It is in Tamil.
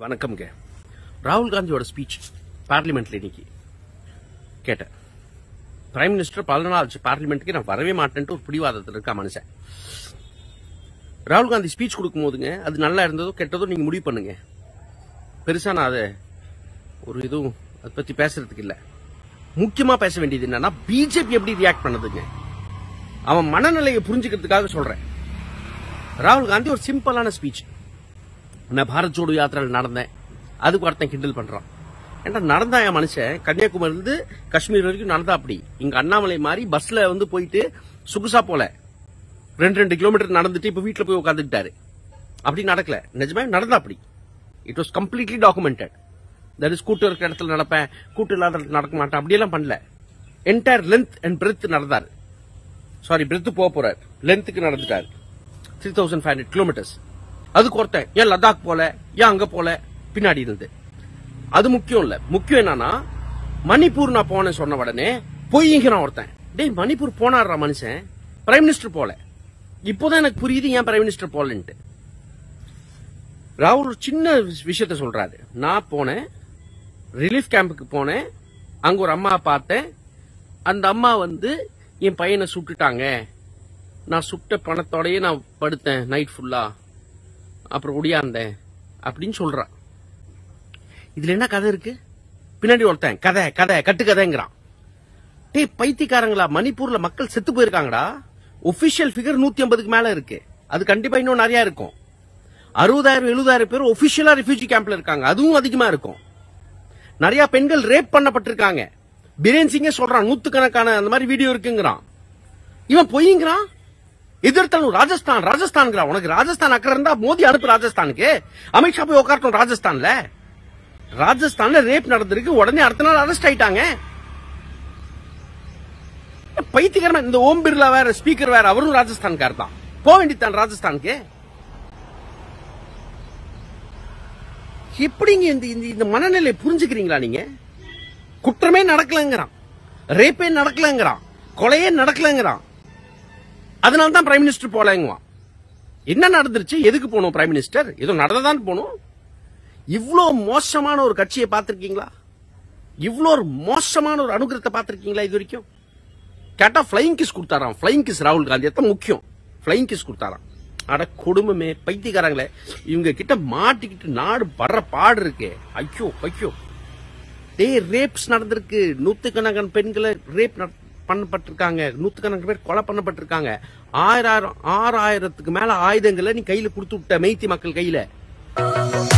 வணக்கம்ங்க ராகுல் காந்தியோட ஸ்பீச் பார்லிமெண்ட்ல இன்னைக்கு கேட்டேன் பிரைம் மினிஸ்டர் பல நாள் ஆச்சு பார்லிமெண்ட்டுக்கு நான் வரவே மாட்டேன்ட்டு ஒரு பிடிவாதத்தில் இருக்கா மனுஷன் ராகுல் காந்தி ஸ்பீச் கொடுக்கும் போதுங்க அது நல்லா இருந்ததோ கெட்டதோ நீங்க முடிவு பண்ணுங்க பெருசா நான் அதை ஒரு இதுவும் அதை பத்தி பேசுறதுக்கு இல்ல முக்கியமா பேச வேண்டியது என்னன்னா பிஜேபி எப்படி ரியாக்ட் பண்ணுதுங்க அவன் மனநிலையை புரிஞ்சுக்கிறதுக்காக சொல்றேன் ராகுல் காந்தி ஒரு சிம்பிளான ஸ்பீச் நான் பாரத் ஜோடோ யாத்திரையில் நடந்தேன் அதுக்கு ஒருத்தன் கிண்டல் பண்றான் ஏன்டா நடந்தா என் மனுஷன் கன்னியாகுமரி இருந்து காஷ்மீர் வரைக்கும் நடந்தா அப்படி இங்க அண்ணாமலை மாதிரி பஸ்ல வந்து போயிட்டு சுகுசா போல ரெண்டு ரெண்டு கிலோமீட்டர் நடந்துட்டு இப்ப வீட்டுல போய் உட்காந்துட்டாரு அப்படி நடக்கல நிஜமே நடந்தா அப்படி it was completely documented that is கூட்டு இருக்கிற இடத்துல நடப்பேன் கூட்டு இல்லாத இடத்துல நடக்க மாட்டேன் அப்படியெல்லாம் பண்ணல என்டையர் லென்த் அண்ட் பிரெத் நடந்தாரு சாரி பிரெத் போக போறாரு லென்த்துக்கு நடந்துட்டாரு three thousand five hundred kilometers அதுக்கு ஒருத்தன் ஏன் லடாக் போல ஏன் அங்க போல பின்னாடி இருந்து அது முக்கியம் இல்ல முக்கியம் என்னன்னா மணிப்பூர் நான் போனேன் சொன்ன உடனே பொய்ங்கிறான் ஒருத்தன் டேய் மணிப்பூர் போனாடுறா மனுஷன் பிரைம் மினிஸ்டர் போல இப்போதான் எனக்கு புரியுது ஏன் பிரைம் மினிஸ்டர் போலன்ட்டு ராகுல் ஒரு சின்ன விஷயத்த சொல்றாரு நான் போனேன் ரிலீஃப் கேம்புக்கு போனேன் அங்க ஒரு அம்மா பார்த்தேன் அந்த அம்மா வந்து என் பையனை சுட்டுட்டாங்க நான் சுட்ட பணத்தோடயே நான் படுத்தேன் நைட் ஃபுல்லா அப்புறம் ஒடியாந்தேன் அப்படின்னு சொல்றான் இதுல என்ன கதை இருக்கு பின்னாடி ஒருத்தன் கதை கதை கட்டு கதைங்கிறான் டேய் பைத்தியக்காரங்களா மணிப்பூர்ல மக்கள் செத்து போயிருக்காங்கடா ஒபிஷியல் ஃபிகர் நூத்தி ஐம்பதுக்கு மேல இருக்கு அது கண்டிப்பா இன்னும் நிறைய இருக்கும் அறுபதாயிரம் எழுபதாயிரம் பேர் ஒபிஷியலா ரெஃப்யூஜி கேம்ப்ல இருக்காங்க அதுவும் அதிகமா இருக்கும் நிறைய பெண்கள் ரேப் பண்ணப்பட்டிருக்காங்க பிரேன் சிங்கே சொல்றான் நூத்துக்கணக்கான அந்த மாதிரி வீடியோ இருக்குங்கிறான் இவன் பொய்ங்கிறான் எதிர்த்தாலும் ராஜஸ்தான் ராஜஸ்தான்ங்கிறான் உனக்கு ராஜஸ்தான் அக்கறை இருந்தா மோடி அனுப்பு ராஜஸ்தானுக்கு அமித்ஷா போய் உட்காரட்டும் ராஜஸ்தான்ல ராஜஸ்தான்ல ரேப் நடந்திருக்கு உடனே அடுத்த நாள் அரெஸ்ட் ஆயிட்டாங்க பைத்தியகரமா இந்த ஓம் பிர்லா வேற ஸ்பீக்கர் வேற அவரும் ராஜஸ்தான்கார் தான் போக வேண்டியதான் ராஜஸ்தானுக்கு எப்படிங்க இந்த இந்த- இந்த மனநிலை புரிஞ்சுக்கிறீங்களா நீங்க குற்றமே நடக்கலங்கிறான் ரேப்பே நடக்கலங்கிறான் கொலையே நடக்கலங்கிறான் அதனால தான் பிரைம் மினிஸ்டர் போலங்குவான் என்ன நடந்துருச்சு எதுக்கு போகணும் பிரைம் மினிஸ்டர் ஏதோ நடந்ததான் போகணும் இவ்ளோ மோசமான ஒரு கட்சியை பார்த்திருக்கீங்களா இவ்ளோ ஒரு மோசமான ஒரு அனுகிரகத்தை பார்த்திருக்கீங்களா இது வரைக்கும் கேட்டா ஃபிளைங் கிஸ் கொடுத்தாராம் ஃபிளைங் கிஸ் ராகுல் காந்தி எத்தனை முக்கியம் ஃபிளைங் கிஸ் கொடுத்தாராம் அட கொடுமைமே பைத்தியக்காரங்களே இவங்க கிட்ட மாட்டிக்கிட்டு நாடு படுற பாடு இருக்கே ஐயோ ஐயோ டேய் ரேப்ஸ் நடந்திருக்கு நூத்துக்கணக்கான பெண்களை ரேப் பண்ணப்பட்டிருக்காங்க நூத்துக்கணக்கான பேர் கொலை பண்ணப்பட்டிருக்காங்க ஆயிரம் ஆறாயிரத்துக்கு மேல ஆயுதங்களை நீ கையில கொடுத்து விட்ட மெய்த்தி மக்கள் கையில